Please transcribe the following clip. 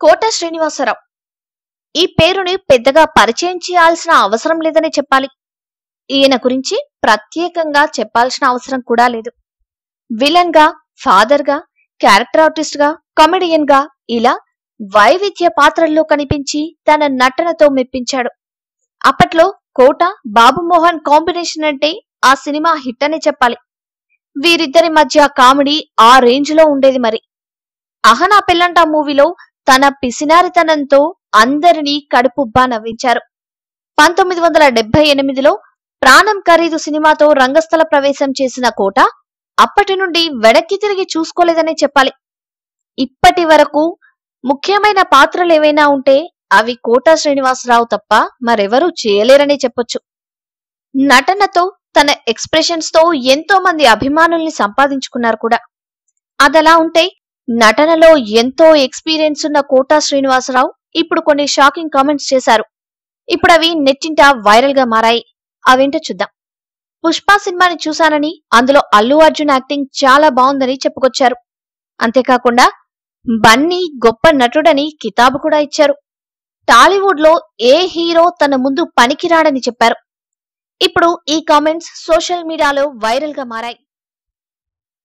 కోట శ్రీనివాసరావు ఈ పేరుని పెద్దగా పరిచయం చేయాల్సిన అవసరం లేదనే చెప్పాలి ఈయన గురించి ప్రత్యేకంగా చెప్పాల్సిన అవసరం కూడా లేదు విలన్ గా ఫాదర్ గా క్యారెక్టర్ ఆర్టిస్ట్ గా కమెడియన్ గా ఇలా వైవిధ్య పాత్రల్లో కనిపించి తన నటనతో మెప్పించాడు అప్పట్లో కోట బాబు మోహన్ కాంబినేషన్ అంటే ఆ సినిమా హిట్ అనే చెప్పాలి వీరిద్దరి మధ్య కామెడీ ఆ రేంజ్ లో ఉండేది మరి అహనా పెళ్ళంట మూవీలో తన పిసినారితనంతో అందరినీ కడుపుబ్బా నవ్వించారు పంతొమ్మిది వందల డెబ్బై ఎనిమిదిలో ప్రాణం ఖరీదు సినిమాతో రంగస్థల ప్రవేశం చేసిన కోట అప్పటి నుండి వెనక్కి తిరిగి చూసుకోలేదనే చెప్పాలి ఇప్పటి వరకు ముఖ్యమైన పాత్రలు ఏవైనా ఉంటే అవి కోట శ్రీనివాసరావు తప్ప మరెవరూ చేయలేరనే చెప్పొచ్చు నటనతో తన ఎక్స్ప్రెషన్స్ తో ఎంతో మంది అభిమానుల్ని సంపాదించుకున్నారు కూడా అదలా ఉంటే నటనలో ఎంతో ఎక్స్పీరియన్స్ ఉన్న కోటా శ్రీనివాసరావు ఇప్పుడు కొన్ని షాకింగ్ కామెంట్స్ చేశారు ఇప్పుడు అవి నెట్టింట వైరల్ గా మారాయి అవేంటో చూద్దాం పుష్ప సినిమాని చూశానని అందులో అల్లు అర్జున్ యాక్టింగ్ చాలా బాగుందని చెప్పుకొచ్చారు అంతేకాకుండా బన్నీ గొప్ప నటుడని కితాబు కూడా ఇచ్చారు టాలీవుడ్ లో ఏ హీరో తన ముందు పనికిరాడని చెప్పారు ఇప్పుడు ఈ కామెంట్స్ సోషల్ మీడియాలో వైరల్ గా మారాయి